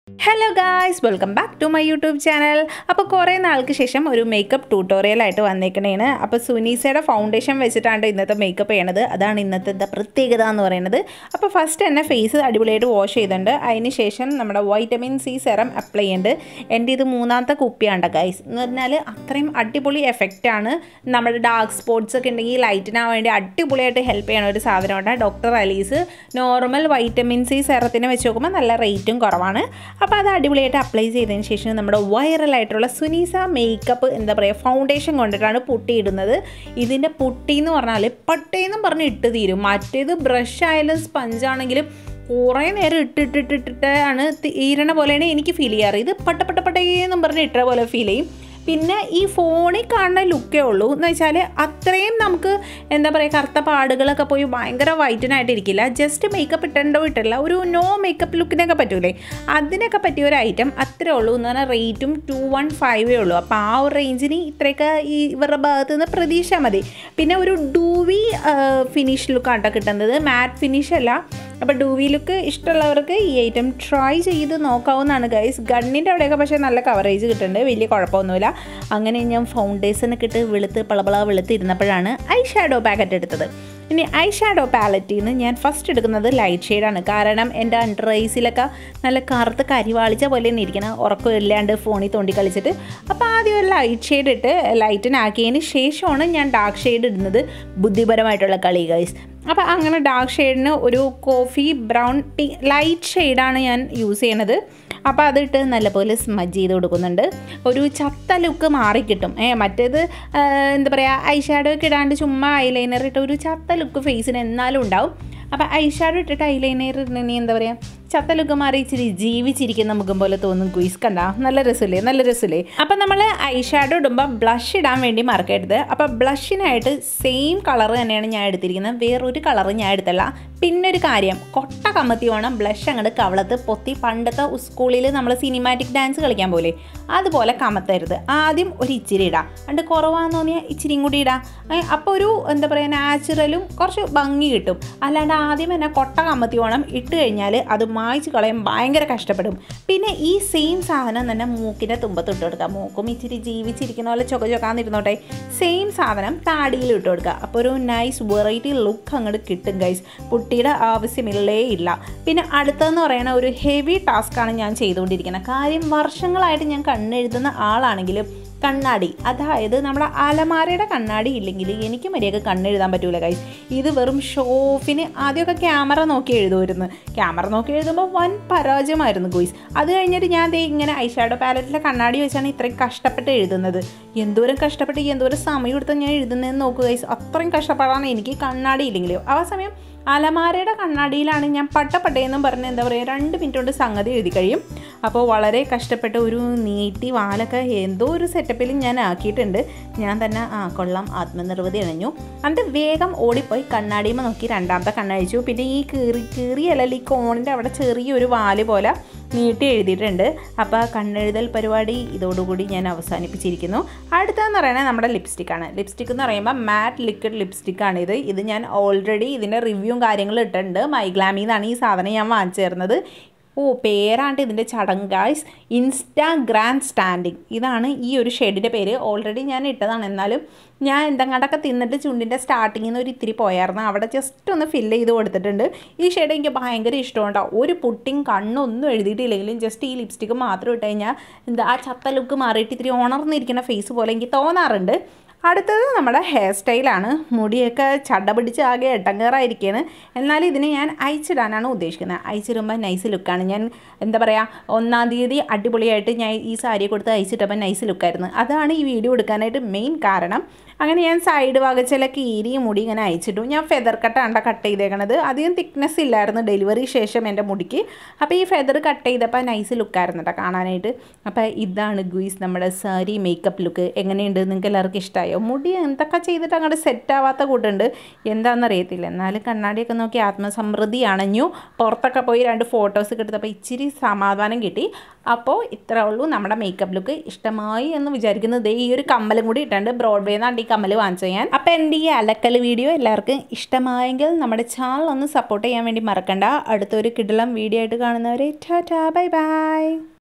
hello guys welcome back to my YouTube channel അപ്പോൾ കുറേ നാൾക്ക് ശേഷം ഒരു മേക്കപ്പ് ട്യൂട്ടോറിയലായിട്ട് വന്നേക്കണേണ് അപ്പോൾ സുനീസയുടെ ഫൗണ്ടേഷൻ വെച്ചിട്ടാണ് ഇന്നത്തെ മേക്കപ്പ് ചെയ്യണത് അതാണ് ഇന്നത്തെ എന്താ പ്രത്യേകത എന്ന് പറയുന്നത് അപ്പോൾ ഫസ്റ്റ് തന്നെ ഫേസ് അടിപൊളിയായിട്ട് വാഷ് ചെയ്തിട്ടുണ്ട് അതിന് ശേഷം നമ്മുടെ വൈറ്റമിൻ സി സെറം അപ്ലൈ ചെയ്യുന്നുണ്ട് എൻ്റെ ഇത് മൂന്നാമത്തെ കുപ്പിയാണ് ഗൈസ് എന്ന് പറഞ്ഞാൽ അത്രയും അടിപൊളി എഫക്റ്റാണ് നമ്മുടെ ഡാർക്ക് സ്പോട്ട്സ് ഒക്കെ ഉണ്ടെങ്കിൽ ലൈറ്റിനാൻ വേണ്ടി അടിപൊളിയായിട്ട് ഹെൽപ്പ് ചെയ്യണ ഒരു സാധനമാണ് ഡോക്ടർ അലീസ് നോർമൽ വൈറ്റമിൻ സി സെറത്തിന് വെച്ച് നോക്കുമ്പോൾ നല്ല റേറ്റും കുറവാണ് അപ്പോൾ അത് അടിപൊളിയായിട്ട് അപ്ലൈ ചെയ്തതിന് ശേഷം നമ്മുടെ വൈറലായിട്ടുള്ള സുനീസ മേക്കപ്പ് എന്താ പറയുക ഫൗണ്ടേഷൻ കൊണ്ടിട്ടാണ് പുട്ടിയിടുന്നത് ഇതിൻ്റെ പുട്ടി എന്ന് പറഞ്ഞാൽ പട്ടേന്നും പറഞ്ഞ് ഇട്ട് തീരും മറ്റേത് ബ്രഷ് ആയാലും സ്പഞ്ച് ആണെങ്കിലും കുറേ നേരം ഇട്ടിട്ടിട്ടിട്ടാണ് തീരണ പോലെയാണ് എനിക്ക് ഫീൽ ചെയ്യാറ് ഇത് പട്ട പട്ട പട്ടേന്നും പറഞ്ഞ് ഇട്ട പോലെ ഫീൽ ചെയ്യും പിന്നെ ഈ ഫോണിൽ കാണുന്ന ലുക്കേ ഉള്ളൂ എന്ന് വെച്ചാൽ അത്രയും നമുക്ക് എന്താ പറയുക കറുത്ത പാടുകളൊക്കെ പോയി ഭയങ്കര വൈറ്റനായിട്ട് ഇരിക്കില്ല ജസ്റ്റ് മേക്കപ്പ് ഇട്ടുണ്ടോ ഇട്ടില്ല ഒരു നോ മേക്കപ്പ് ലുക്കിനൊക്കെ പറ്റൂലേ അതിനൊക്കെ പറ്റിയ ഒരു ഐറ്റം അത്രേ ഉള്ളൂ എന്ന് പറഞ്ഞാൽ റേറ്റും ടു വൺ ഫൈവേ ഉള്ളൂ അപ്പോൾ ആ ഒരു റേഞ്ചിന് ഇത്രയൊക്കെ ഈ ഇവരുടെ ഭാഗത്ത് നിന്ന് പ്രതീക്ഷ മതി പിന്നെ ഒരു ഡൂവി ഫിനിഷ് ലുക്കാണ് കേട്ടോ കിട്ടുന്നത് മാറ്റ് ഫിനിഷ് അല്ല അപ്പോൾ ഡൂവി ലുക്ക് ഇഷ്ടമുള്ളവർക്ക് ഈ ഐറ്റം ട്രൈ ചെയ്ത് നോക്കാവുന്നതാണ് ഗൈസ് ഗണ്ണിൻ്റെ അവിടെയൊക്കെ പക്ഷേ നല്ല കവറേജ് കിട്ടുന്നുണ്ട് വലിയ കുഴപ്പമൊന്നുമില്ല അങ്ങനെ ഞാൻ ഫൗണ്ടേഷനൊക്കെ ഇട്ട് വെളുത്ത് പളപള വെളുത്ത് ഇരുന്നപ്പോഴാണ് ഐ ഷാഡോ പാക്കറ്റ് എടുത്തത് ഇനി ഐ ഷാഡോ പാലറ്റിൽ നിന്ന് ഞാൻ ഫസ്റ്റ് എടുക്കുന്നത് ലൈറ്റ് ഷെയ്ഡാണ് കാരണം എൻ്റെ അണ്ടർ ഐസിലൊക്കെ നല്ല കറുത്ത് കരിവാളിച്ച പോലെ തന്നെ ഇരിക്കണം ഉറക്കം ഇല്ലാണ്ട് ഫോണിൽ തോണ്ടി കളിച്ചിട്ട് അപ്പോൾ ആദ്യം ഒരു ലൈറ്റ് ഷെയ്ഡ് ഇട്ട് ലൈറ്റിനാക്കിയതിന് ശേഷമാണ് ഞാൻ ഡാർക്ക് ഷെയ്ഡ് ഇടുന്നത് ബുദ്ധിപരമായിട്ടുള്ള കളി ഗൈസ് അപ്പോൾ അങ്ങനെ ഡാർക്ക് ഷെയ്ഡിന് ഒരു കോഫി ബ്രൗൺ പി ലൈറ്റ് ഷെയ്ഡാണ് ഞാൻ യൂസ് ചെയ്യണത് അപ്പോൾ അതിട്ട് നല്ലപോലെ സ്മജ് ചെയ്ത് കൊടുക്കുന്നുണ്ട് ഒരു ചത്ത ലുക്ക് മാറിക്കിട്ടും ഏ മറ്റേത് എന്താ പറയുക ഐ ഷാഡോ ഒക്കെ ഇടാണ്ട് ചുമ്മാ ഐലൈനർ ഇട്ട് ഒരു ചത്ത ലുക്ക് ഫേസിന് എന്നാലും ഉണ്ടാവും അപ്പോൾ ഐ ഷാഡോ ഇട്ടിട്ട് ഐലൈനർ ഇടണമെങ്കിൽ എന്താ പറയുക ചത്ത ലുക്ക് മാറി ഇച്ചിരി ജീവിച്ചിരിക്കുന്ന മുഖം പോലെ തോന്നും ക്വീസ് കണ്ട നല്ല രസമില്ലേ നല്ല രസമില്ലേ അപ്പം നമ്മൾ ഐ ഷാഡോ ഇടുമ്പോൾ ബ്ലഷ് ഇടാൻ വേണ്ടി മറക്കരുത് അപ്പോൾ ബ്ലഷിനായിട്ട് സെയിം കളർ തന്നെയാണ് ഞാൻ എടുത്തിരിക്കുന്നത് വേറൊരു കളർ ഞാൻ എടുത്തല്ല പിന്നെ ഒരു കാര്യം കൊട്ട കമ്മത്തി വേണം ബ്ലഷ് അങ്ങോട്ട് കവളത്ത് പൊത്തി പണ്ടത്തെ സ്കൂളിൽ നമ്മൾ സിനിമാറ്റിക് ഡാൻസ് കളിക്കാൻ പോലെ അതുപോലെ കമത്തരുത് ആദ്യം ഒരു ഇച്ചിരി ഇടാം അണ്ട് കുറവാന്ന് തോന്നിയാൽ ഇച്ചിരിയും കൂടി ഇടാം അപ്പോൾ ഒരു എന്താ പറയുക നാച്ചുറലും കുറച്ച് ഭംഗി കിട്ടും അല്ലാണ്ട് ആദ്യം തന്നെ കൊട്ട കമ്മത്തി വേണം ഇട്ട് കഴിഞ്ഞാൽ അത് മായ്ച്ച് കളയാൻ ഭയങ്കര കഷ്ടപ്പെടും പിന്നെ ഈ സെയിം സാധനം തന്നെ മൂക്കിൻ്റെ തുമ്പത്ത് ഇട്ട് കൊടുക്കുക മൂക്കും ഇച്ചിരി ജീവിച്ചിരിക്കുന്ന പോലെ ചൊക ചൊക്കാന്നിരുന്നോട്ടെ സെയിം സാധനം താടിയിൽ ഇട്ട് കൊടുക്കുക അപ്പോൾ ഒരു നൈസ് വെറൈറ്റി ലുക്ക് അങ്ങോട്ട് കിട്ടും ഗൈസ് പുട്ടിയുടെ ആവശ്യമില്ലേ ഇല്ല പിന്നെ അടുത്തതെന്ന് പറയുന്ന ഒരു ഹെവി ടാസ്ക്കാണ് ഞാൻ ചെയ്തുകൊണ്ടിരിക്കുന്നത് കാര്യം വർഷങ്ങളായിട്ട് ഞാൻ കണ്ണെഴുതുന്ന ആളാണെങ്കിലും കണ്ണാടി അതായത് നമ്മുടെ അലമാരയുടെ കണ്ണാടി ഇല്ലെങ്കിൽ എനിക്ക് മര്യാദക്ക് കണ്ണെഴുതാൻ പറ്റൂല കൈസ് ഇത് വെറും ഷോഫിന് ആദ്യമൊക്കെ ക്യാമറ നോക്കി എഴുതുമായിരുന്നു ക്യാമറ നോക്കി എഴുതുമ്പോൾ വൻ പരാജയമായിരുന്നു ഗോയ്സ് അത് കഴിഞ്ഞിട്ട് ഞാൻ ദേ ഇങ്ങനെ ഐഷാഡോ പാലറ്റിലെ കണ്ണാടി വെച്ചാണ് ഇത്രയും കഷ്ടപ്പെട്ട് എഴുതുന്നത് എന്തോരം കഷ്ടപ്പെട്ട് എന്തോരം സമയം എടുത്ത് ഞാൻ എഴുതുന്നതെന്ന് നോക്കുക ഗൈസ് അത്രയും കഷ്ടപ്പാടാണ് എനിക്ക് കണ്ണാടി ഇല്ലെങ്കിലും ആ സമയം അലമാരയുടെ കണ്ണാടിയിലാണ് ഞാൻ പട്ടപ്പട്ടയെന്നും പറഞ്ഞ് എന്താ പറയുക രണ്ട് മിനിറ്റ് കൊണ്ട് സംഗതി എഴുതി കഴിയും അപ്പോൾ വളരെ കഷ്ടപ്പെട്ട ഒരു നീട്ടി വാലൊക്കെ എന്തോ ഒരു സെറ്റപ്പിൽ ഞാൻ ആക്കിയിട്ടുണ്ട് ഞാൻ തന്നെ ആ കൊള്ളാം ആത്മനിർവൃതി അണിഞ്ഞു എന്നിട്ട് വേഗം ഓടിപ്പോയി കണ്ണാടിയുമ്പോൾ നോക്കി രണ്ടാമത്തെ കണ്ണഴിച്ചു പിന്നെ ഈ കീറി കീറിയല്ല ഈ കോണിൻ്റെ അവിടെ ചെറിയൊരു വാല് പോലെ നീട്ടി എഴുതിയിട്ടുണ്ട് അപ്പോൾ കണ്ണെഴുതൽ പരിപാടി ഇതോടുകൂടി ഞാൻ അവസാനിപ്പിച്ചിരിക്കുന്നു അടുത്തതെന്ന് പറയുന്നത് നമ്മുടെ ലിപ്സ്റ്റിക്കാണ് ലിപ്സ്റ്റിക് എന്ന് പറയുമ്പോൾ മാറ്റ് ലിക്വിഡ് ലിപ്സ്റ്റിക്കാണ് ഇത് ഇത് ഞാൻ ഓൾറെഡി ഇതിൻ്റെ റിവ്യൂവും കാര്യങ്ങളും ഇട്ടിട്ടുണ്ട് മൈഗ്ലാമിന്നാണ് ഈ സാധനം ഞാൻ വാങ്ങിച്ചു തരുന്നത് ഓ പേരാണ്ട് ഇതിൻ്റെ ചടങ്ങ് ഗായ്സ് ഇൻസ്റ്റാഗ്രാം സ്റ്റാൻഡിങ് ഇതാണ് ഈ ഒരു ഷെഡിൻ്റെ പേര് ഓൾറെഡി ഞാൻ ഇട്ടതാണ് എന്നാലും ഞാൻ എന്തെങ്ങാണ്ടൊക്കെ തിന്നിട്ട് ചുണ്ടിൻ്റെ സ്റ്റാർട്ടിങ്ങിൽ നിന്ന് ഒരു ഇത്തിരി പോയായിരുന്നു അവിടെ ജസ്റ്റ് ഒന്ന് ഫില്ല് ചെയ്ത് കൊടുത്തിട്ടുണ്ട് ഈ ഷെയ്ഡ് എനിക്ക് ഭയങ്കര ഇഷ്ടമുണ്ടാവും ഒരു പുട്ടിങ് കണ്ണൊന്നും എഴുതിയിട്ടില്ലെങ്കിലും ജസ്റ്റ് ഈ ലിപ്സ്റ്റിക്ക് മാത്രം ഇട്ട് കഴിഞ്ഞാൽ എന്താ ആ ചത്ത ലുക്ക് മാറിയിട്ട് ഇത്തിരി ഉണർന്നിരിക്കുന്ന ഫേസ് പോലെ എനിക്ക് തോന്നാറുണ്ട് അടുത്തത് നമ്മുടെ ഹെയർ സ്റ്റൈലാണ് മുടിയൊക്കെ ചട പിടിച്ച് ആകെ എട്ടങ്കേറായിരിക്കുകയാണ് എന്നാലും ഇതിന് ഞാൻ അയച്ചിടാനാണ് ഉദ്ദേശിക്കുന്നത് അയച്ചിടുമ്പോൾ നൈസ് ലുക്കാണ് ഞാൻ എന്താ പറയുക ഒന്നാം തീയതി അടിപൊളിയായിട്ട് ഞാൻ ഈ സാരി കൊടുത്ത് അയച്ചിട്ടപ്പോൾ നൈസ് ലുക്കായിരുന്നു അതാണ് ഈ വീഡിയോ എടുക്കാനായിട്ട് മെയിൻ കാരണം അങ്ങനെ ഞാൻ സൈഡ് ഭാഗച്ചില കീരി മുടി ഇങ്ങനെ അയച്ചിട്ടു ഞാൻ ഫെദർ കട്ടാണ് കട്ട് ചെയ്തേക്കണത് അധികം തിക്നെസ് ഇല്ലായിരുന്നു ഡെലിവറി ശേഷം എൻ്റെ മുടിക്ക് അപ്പോൾ ഈ ഫെദർ കട്ട് ചെയ്തപ്പോൾ നൈസ് ലുക്കായിരുന്നു കേട്ടോ കാണാനായിട്ട് അപ്പോൾ ഇതാണ് ഗുയിസ് നമ്മുടെ സാരി മേക്കപ്പ് ലുക്ക് എങ്ങനെയുണ്ട് നിങ്ങൾക്ക് എല്ലാവർക്കും ഇഷ്ടമായോ മുടി എന്തൊക്കെ ചെയ്തിട്ട് അങ്ങോട്ട് സെറ്റ് ആവാത്ത കൂട്ടുണ്ട് എന്താണെന്നറിയത്തില്ല എന്നാലും കണ്ണാടിയൊക്കെ നോക്കി ആത്മസമൃദ്ധി അണഞ്ഞു പുറത്തൊക്കെ പോയി രണ്ട് ഫോട്ടോസ് എടുത്തപ്പോൾ ഇച്ചിരി സമാധാനം കിട്ടി അപ്പോൾ ഇത്രേ ഉള്ളൂ നമ്മുടെ മേക്കപ്പ് ലുക്ക് ഇഷ്ടമായി എന്ന് വിചാരിക്കുന്നത് ദേ ഈ ഒരു കമ്മലും കൂടി ഇട്ടുണ്ട് ബ്രോഡ്വേ എന്നാണ് ഈ കമ്മൽ വാങ്ങിച്ചത് ഞാൻ അപ്പോൾ എൻ്റെ ഈ അലക്കൽ വീഡിയോ എല്ലാവർക്കും ഇഷ്ടമായെങ്കിൽ നമ്മുടെ ചാനൽ ഒന്ന് സപ്പോർട്ട് ചെയ്യാൻ വേണ്ടി മറക്കണ്ട അടുത്തൊരു കിടിലം വീഡിയോ ആയിട്ട് കാണുന്നവരെ ടാറ്റാ ബൈ ബൈ